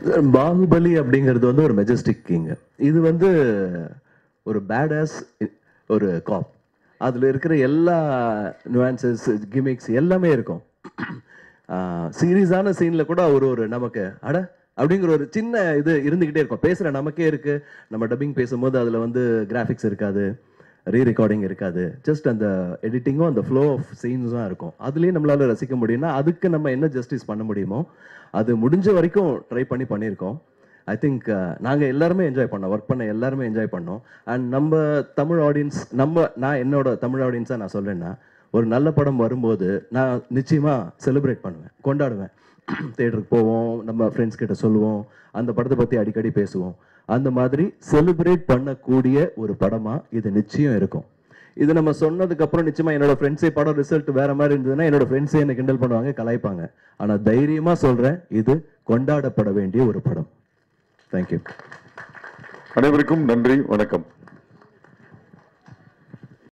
பாகுபலி அப்படிங்கிறது வந்து ஒரு மெஜஸ்டிக் கிங் இது வந்து ஒரு பேடாஸ் ஒரு காப் அதில் இருக்கிற எல்லா நுவான்சஸ் கிமிக்ஸ் எல்லாமே இருக்கும் சீரியஸான சீனில் கூட ஒரு ஒரு நமக்கு அட அப்படிங்கிற ஒரு சின்ன இது இருந்துக்கிட்டே இருக்கும் பேசுகிற நமக்கே இருக்கு நம்ம டப்பிங் பேசும்போது அதில் வந்து கிராஃபிக்ஸ் இருக்காது ரீ ரெக்கார்டிங் இருக்காது ஜஸ்ட் அந்த எடிட்டிங்கும் அந்த ஃப்ளோ ஆஃப் சீன்ஸும் தான் இருக்கும் அதுலேயும் நம்மளால ரசிக்க முடியும்னா அதுக்கு நம்ம என்ன ஜஸ்டிஸ் பண்ண முடியுமோ அது முடிஞ்ச வரைக்கும் ட்ரை பண்ணி பண்ணியிருக்கோம் ஐ திங்க் நாங்கள் எல்லாருமே என்ஜாய் பண்ணோம் ஒர்க் பண்ண எல்லாருமே என்ஜாய் பண்ணோம் அண்ட் நம்ம தமிழ் ஆடியன்ஸ் நம்ம நான் என்னோட தமிழ் ஆடியன்ஸாக நான் சொல்றேன்னா ஒரு நல்ல படம் வரும்போது நான் நிச்சயமாக செலிப்ரேட் பண்ணுவேன் கொண்டாடுவேன் தேட்டருக்கு போவோம் நம்ம ஃப்ரெண்ட்ஸ் கிட்ட சொல்லுவோம் அந்த படத்தை பற்றி அடிக்கடி பேசுவோம் அந்த மாதிரி செலிப்ரேட் பண்ணக்கூடிய ஒரு படமாக இது நிச்சயம் இருக்கும் இது நம்ம சொன்னதுக்கு அப்புறம் நிச்சயமா என்னோட ஃப்ரெண்ட்ஸே படம் ரிசல்ட் வேற மாதிரி இருந்ததுன்னா என்னோட ஃப்ரெண்ட்ஸே என்ன கிண்டல் பண்ணுவாங்க கலாய்ப்பாங்க ஆனா தைரியமா சொல்றேன் இது கொண்டாடப்பட வேண்டிய ஒரு படம் தேங்க்யூ அனைவருக்கும் நன்றி வணக்கம்